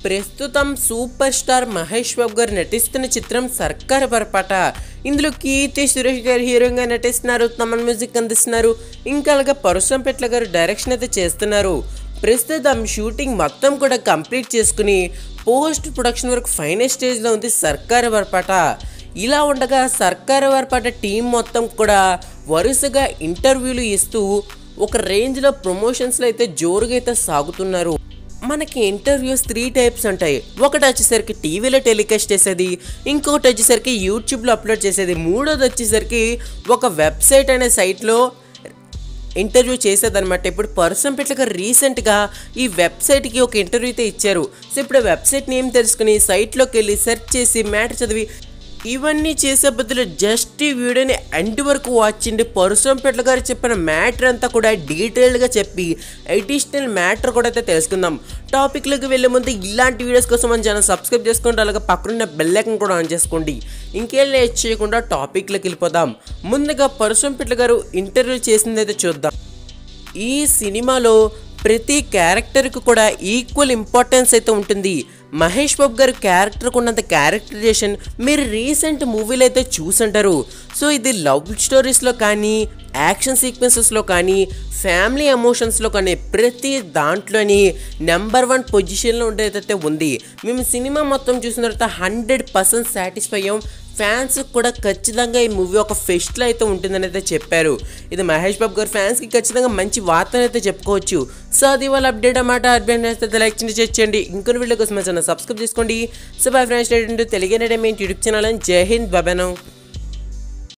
ప్రస్తుతం super star Mahesh బాబు గారు నటిస్తున్న చిత్రం సర్కార్ పరపాట ఇందులో కీర్తి సురేష్ గారు హీరోయిన్గా నటిస్తున్నారు తమన్ మ్యూజిక్ అందిస్తున్నారు ఇంకా అలాగే పరుసంపెట్ల గారు డైరెక్షన్ అయితే చేస్తున్నారు ప్రస్తుతం షూటింగ్ మొత్తం కూడా కంప్లీట్ చేసుకుని పోస్ట్ ప్రొడక్షన్ వరకు ఫైనల్ స్టేజ్లో ఉంది సర్కార్ వరపాట ఇలా ఉండగా సర్కార్ వరపాట టీం మొత్తం కూడా వరుసగా ఇంటర్వ్యూలు ఇస్తూ ఒక రేంజ్లో ప్రమోషన్స్లో అయితే జోరుగా అయితే సాగుతున్నారు మనకి ఇంటర్వ్యూస్ త్రీ టైప్స్ ఉంటాయి ఒకటి వచ్చేసరికి టీవీలో టెలికాస్ట్ చేసేది ఇంకొకటి వచ్చేసరికి యూట్యూబ్లో అప్లోడ్ చేసేది మూడోది వచ్చేసరికి ఒక వెబ్సైట్ అనే సైట్లో ఇంటర్వ్యూ చేసేదన్నమాట ఇప్పుడు పర్సన్ పెట్లగా రీసెంట్గా ఈ వెబ్సైట్కి ఒక ఇంటర్వ్యూ అయితే ఇచ్చారు సో ఇప్పుడు ఆ వెబ్సైట్ నేమ్ తెలుసుకుని సైట్లోకి వెళ్ళి సెర్చ్ చేసి మ్యాటర్ చదివి ఇవన్నీ చేసే బదులు జస్ట్ ఈ వీడియోని ఎండ్ వరకు వాచ్ చేయండి పరుశంపేట్ల గారు చెప్పిన మ్యాటర్ అంతా కూడా డీటెయిల్డ్గా చెప్పి అడిషనల్ మ్యాటర్ కూడా అయితే తెలుసుకుందాం టాపిక్లోకి వెళ్ళే ముందు ఇలాంటి వీడియోస్ కోసం మన ఛానల్ సబ్స్క్రైబ్ చేసుకోండి అలాగే పక్కనున్న బెల్ ఐకన్ కూడా ఆన్ చేసుకోండి ఇంకేం లేట్ చేయకుండా టాపిక్లోకి వెళ్ళిపోదాం ముందుగా పరుశంపేట్ల గారు ఇంటర్వ్యూ చేసిందైతే చూద్దాం ఈ సినిమాలో ప్రతి క్యారెక్టర్కి కూడా ఈక్వల్ ఇంపార్టెన్స్ అయితే ఉంటుంది మహేష్ బాబు గారి క్యారెక్టర్కి ఉన్నంత క్యారెక్టరైజేషన్ మీరు రీసెంట్ మూవీలో అయితే చూసుంటారు సో ఇది లవ్ స్టోరీస్లో కానీ యాక్షన్ సీక్వెన్సెస్లో కానీ ఫ్యామిలీ ఎమోషన్స్లో కానీ ప్రతి దాంట్లోని నెంబర్ వన్ పొజిషన్లో ఉండేదైతే ఉంది మేము సినిమా మొత్తం చూసిన తర్వాత హండ్రెడ్ పర్సెంట్ సాటిస్ఫై అయ్యాం ఫ్యాన్స్ కూడా ఖచ్చితంగా ఈ మూవీ ఒక ఫెస్ట్లో అయితే ఉంటుందని అయితే చెప్పారు ఇది మహేష్ బాబు గారు ఫ్యాన్స్కి ఖచ్చితంగా మంచి వార్త అయితే చెప్పుకోవచ్చు సో అది వాళ్ళ అప్డేట్ అన్నమాట అప్డేట్ అయితే లైక్ చేయండి చేయండి ఇంకొన్ని వీడియో కోసం సబ్స్క్రైబ్ చేసుకోండి so bye friends Telugu entertainment YouTube channel Jai Hind బాబాను